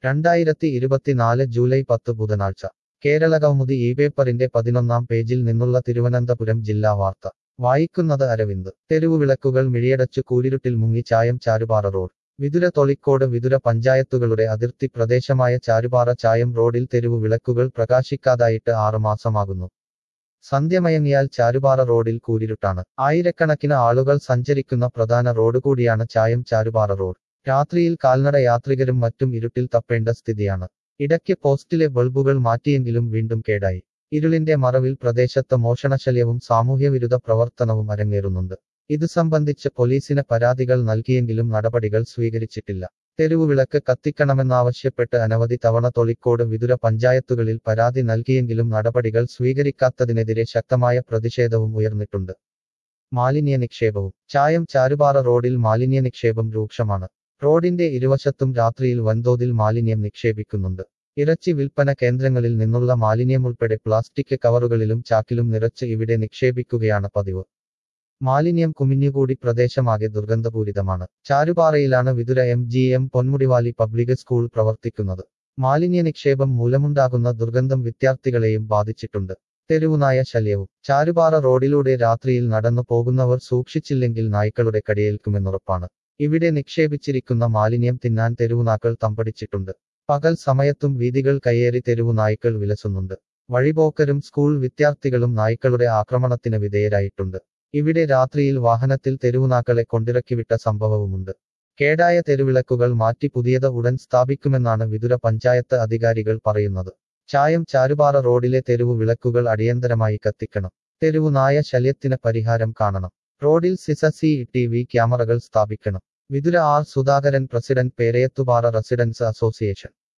രണ്ടായിരത്തി ഇരുപത്തിനാല് ജൂലൈ പത്ത് ബുധനാഴ്ച കേരള കൗമുദി ഈ പേപ്പറിന്റെ പതിനൊന്നാം പേജിൽ നിന്നുള്ള തിരുവനന്തപുരം ജില്ലാ വാർത്ത വായിക്കുന്നത് അരവിന്ദ് തെരുവുവിളക്കുകൾ മിഴിയടച്ചു കൂരിരുട്ടിൽ മുങ്ങി ചായം ചാരുപാറ റോഡ് വിതുര തൊളിക്കോട് വിതുര പഞ്ചായത്തുകളുടെ അതിർത്തി പ്രദേശമായ ചാരുപാറ ചായം റോഡിൽ തെരുവു വിളക്കുകൾ പ്രകാശിക്കാതായിട്ട് ആറുമാസമാകുന്നു സന്ധ്യമയങ്ങിയാൽ ചാരുപാറ റോഡിൽ കൂരിരുട്ടാണ് ആയിരക്കണക്കിന് ആളുകൾ സഞ്ചരിക്കുന്ന പ്രധാന റോഡ് കൂടിയാണ് ചായം ചാരുപാറ റോഡ് രാത്രിയിൽ കാൽനട യാത്രികരും മറ്റും ഇരുട്ടിൽ തപ്പേണ്ട സ്ഥിതിയാണ് ഇടയ്ക്ക് പോസ്റ്റിലെ ബൾബുകൾ മാറ്റിയെങ്കിലും വീണ്ടും കേടായി ഇരുളിന്റെ മറവിൽ പ്രദേശത്ത് മോഷണശല്യവും സാമൂഹ്യവിരുദ്ധ പ്രവർത്തനവും അരങ്ങേറുന്നുണ്ട് ഇത് സംബന്ധിച്ച് പോലീസിന് പരാതികൾ നൽകിയെങ്കിലും നടപടികൾ സ്വീകരിച്ചിട്ടില്ല തെരുവുവിളക്ക് കത്തിക്കണമെന്നാവശ്യപ്പെട്ട് അനവധി തവണ തൊളിക്കോട് വിതുര പഞ്ചായത്തുകളിൽ പരാതി നൽകിയെങ്കിലും നടപടികൾ സ്വീകരിക്കാത്തതിനെതിരെ ശക്തമായ പ്രതിഷേധവും ഉയർന്നിട്ടുണ്ട് മാലിന്യ നിക്ഷേപവും ചായം ചാരുപാറ റോഡിൽ മാലിന്യ നിക്ഷേപം രൂക്ഷമാണ് റോഡിന്റെ ഇരുവശത്തും രാത്രിയിൽ വൻതോതിൽ മാലിന്യം നിക്ഷേപിക്കുന്നുണ്ട് ഇറച്ചി വിൽപ്പന കേന്ദ്രങ്ങളിൽ നിന്നുള്ള മാലിന്യമുൾപ്പെടെ പ്ലാസ്റ്റിക് കവറുകളിലും ചാക്കിലും നിറച്ച് ഇവിടെ നിക്ഷേപിക്കുകയാണ് പതിവ് മാലിന്യം കുമിഞ്ഞുകൂടി പ്രദേശമാകെ ദുർഗന്ധപൂരിതമാണ് ചാരുപാറയിലാണ് Vithura M G M Ponmudi valley public school പ്രവർത്തിക്കുന്നത് മാലിന്യ നിക്ഷേപം മൂലമുണ്ടാകുന്ന ദുർഗന്ധം വിദ്യാർത്ഥികളെയും ബാധിച്ചിട്ടുണ്ട് തെരുവുനായ ശല്യവും ചാരുപാറ റോഡിലൂടെ രാത്രിയിൽ നടന്നു പോകുന്നവർ സൂക്ഷിച്ചില്ലെങ്കിൽ നായ്ക്കളുടെ കടിയേൽക്കുമെന്നുറപ്പാണ് ഇവിടെ നിക്ഷേപിച്ചിരിക്കുന്ന മാലിന്യം തിന്നാൻ തെരുവുനാക്കൾ തമ്പടിച്ചിട്ടുണ്ട് പകൽ സമയത്തും വീതികൾ കയ്യേറി തെരുവുനായ്ക്കൾ വിലസുന്നുണ്ട് വഴിപോക്കരും സ്കൂൾ വിദ്യാർത്ഥികളും നായ്ക്കളുടെ ആക്രമണത്തിന് വിധേയരായിട്ടുണ്ട് ഇവിടെ രാത്രിയിൽ വാഹനത്തിൽ തെരുവുനാക്കളെ കൊണ്ടിറക്കിവിട്ട സംഭവവുമുണ്ട് കേടായ തെരുവിളക്കുകൾ മാറ്റി പുതിയത് ഉടൻ സ്ഥാപിക്കുമെന്നാണ് വിതുര പഞ്ചായത്ത് അധികാരികൾ പറയുന്നത് ചായം ചാരുപാറ റോഡിലെ തെരുവു വിളക്കുകൾ അടിയന്തരമായി കത്തിക്കണം തെരുവുനായ ശല്യത്തിന് പരിഹാരം കാണണം റോഡിൽ സിസ സി ടി വി ക്യാമറകൾ സ്ഥാപിക്കണം Vithura R Sudhakaran president Perayathupara residents association